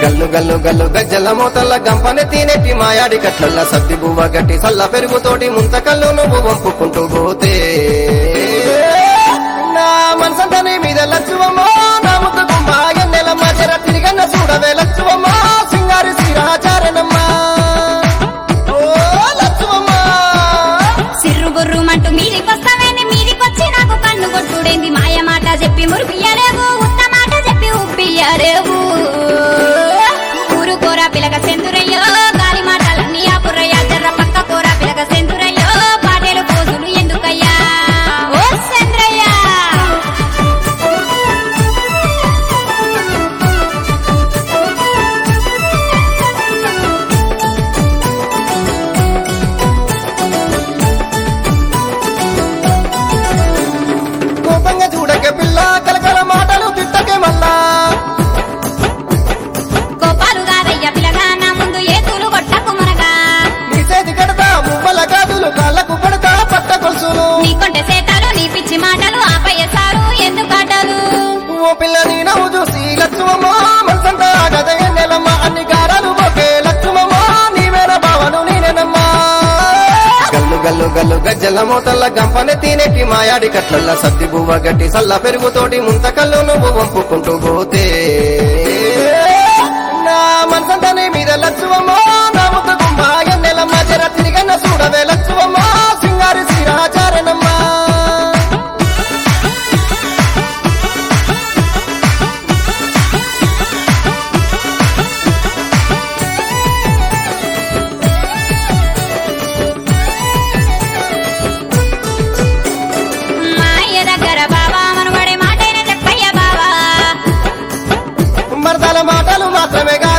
గల్లు గల్లు గల్లు గజ్జల మూతల్ల గంపని తినెట్టి మాయాడి కట్లల్ల సత్తి బువ్వ గట్టి సల్ల పెరుగుతోటి ముంతకల్లు నువ్వు వంపుకుంటూ పోతే నా మనసంతా నీ మీద లచ్చువమ్మో నా ముద్దు గుమ్మ ఎన్నెలమ్మ జర తిరిగన్న చూడవే లచ్చువమ్మా సింగారి శ్రీరాచారణమ్మా ఓ లచ్చువమ్మా సిర్రు గుర్రు మంటూ మీదికొస్తావేని మీదికొచ్చి నాకు కన్ను కొట్టుడేంది మాయ మాట చెప్పి మురిపియ్యరేవు ఉత్త మాట చెప్పి ఉప్పియ్యరేవు ఊరు కూర పిలక సెందురయ్యో గాలి మాటలన్నీ ఆపురయ్య జర్ర పక్క కూర పిలక సెందురయ్యో పాటేలు పోజులు ఎందుకయ్యా ఓ చంద్రయ్య కోపంగా చూడకే పిల్ల కలకల మాటలు తిట్టకే మళ్ళా గోపాలు కాదయ్య పిలగా నా ముందు ఏతులు కొట్టకు మనగా నీ చేతి కడతా మువ్వల కాదులు కాళ్ళకు పడతా పట్ట కొలుసులు నీ కొంటె సేతాలు నీ పిచ్చి మాటలు ఆపయ్యసారు ఎందుకాటలు ఓ పిల్ల నీ నవ్వు చూసి లక్ష్మమ్మా మనసంతా ఆగద ఎన్నెలమ్మా అన్ని గారాలు ఒకే లక్ష్మమ్మా నీవేన భావను నేనేనమ్మా గల్లు గల్లు గల్లు గజ్జల మూతల్ల గంపని తినెట్టి మాయాడి కట్లల్ల సత్తి బువ్వ గట్టి సల్ల పెరుగుతోటి ముంతకల్లు నువ్వు వంపుకుంటూ పోతే నా మనసంతా నీ మీద లక్ష్మమ్మా నా ముద్దు గుమ్మ ఎన్నెలమ్మ జర తిరిగన్న చూడవే లక్ష్మమ్మా సింగారి శ్రీరాచారణమ్మా మాయ దగ్గర బాబా మనబడే మాటైన చెప్పయ్య బాబా మరదల మాటలు మాత్రమే కాదు